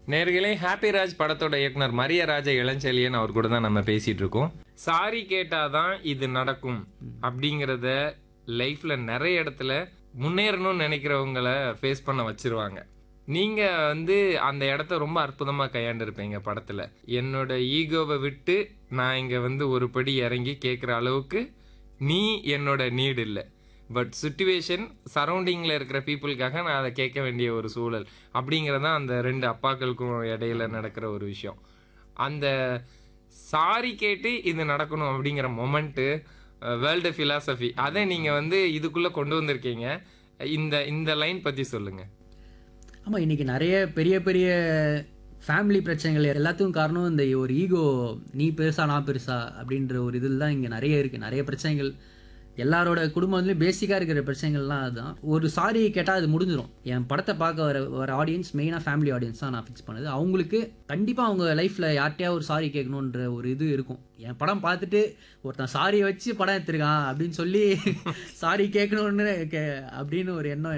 நேர்களே ஹாப்பி ராஜ் படத்தோட இயக்குனர் மரிய ராஜ இளஞ்செழியன் அவர் கூட தான் நம்ம பேசிட்டு இருக்கோம் சாரி கேட்டாதான் இது நடக்கும் அப்படிங்கறத லைஃப்ல நிறைய இடத்துல முன்னேறணும்னு நினைக்கிறவங்கள ஃபேஸ் பண்ண வச்சிருவாங்க நீங்க வந்து அந்த இடத்த ரொம்ப அற்புதமா கையாண்டிருப்பீங்க படத்துல என்னோட ஈகோவை விட்டு நான் இங்க வந்து ஒரு படி இறங்கி கேட்குற அளவுக்கு நீ என்னோட நீடு இல்லை பட் சுச்சுவேஷன் சரௌண்டிங்கில் இருக்கிற பீப்புளுக்காக நான் அதை கேட்க வேண்டிய ஒரு சூழல் அப்படிங்கிறது தான் அந்த ரெண்டு அப்பாக்களுக்கும் இடையில நடக்கிற ஒரு விஷயம் அந்த சாரி கேட்டு இது நடக்கணும் அப்படிங்கிற மொமெண்ட்டு வேர்ல்டு ஃபிலாசபி அதை நீங்கள் வந்து இதுக்குள்ளே கொண்டு வந்திருக்கீங்க இந்த இந்த லைன் பற்றி சொல்லுங்கள் ஆமாம் இன்றைக்கி நிறைய பெரிய பெரிய ஃபேமிலி பிரச்சனைகள் எல்லாத்துக்கும் காரணம் இந்த ஒரு ஈகோ நீ பெருசா நான் பெருசா அப்படின்ற ஒரு இதில் தான் இங்கே நிறைய இருக்குது நிறைய பிரச்சனைகள் எல்லாரோட குடும்பத்துலேயும் பேசிக்காக இருக்கிற பிரச்சனைகள்லாம் அதுதான் ஒரு சாரி கேட்டால் அது முடிஞ்சிடும் என் படத்தை பார்க்க வர வர ஆடியன்ஸ் மெயினாக ஃபேமிலி ஆடியன்ஸ் தான் நான் ஃபிக்ஸ் பண்ணது அவங்களுக்கு கண்டிப்பாக அவங்க லைஃப்பில் யார்கிட்டயா ஒரு சாரி கேட்கணுன்ற ஒரு இது இருக்கும் என் படம் பார்த்துட்டு ஒருத்தன் சாரி வச்சு படம் எடுத்திருக்கான் அப்படின்னு சொல்லி சாரி கேட்கணுன்னு கே அப்படின்னு ஒரு எண்ணம்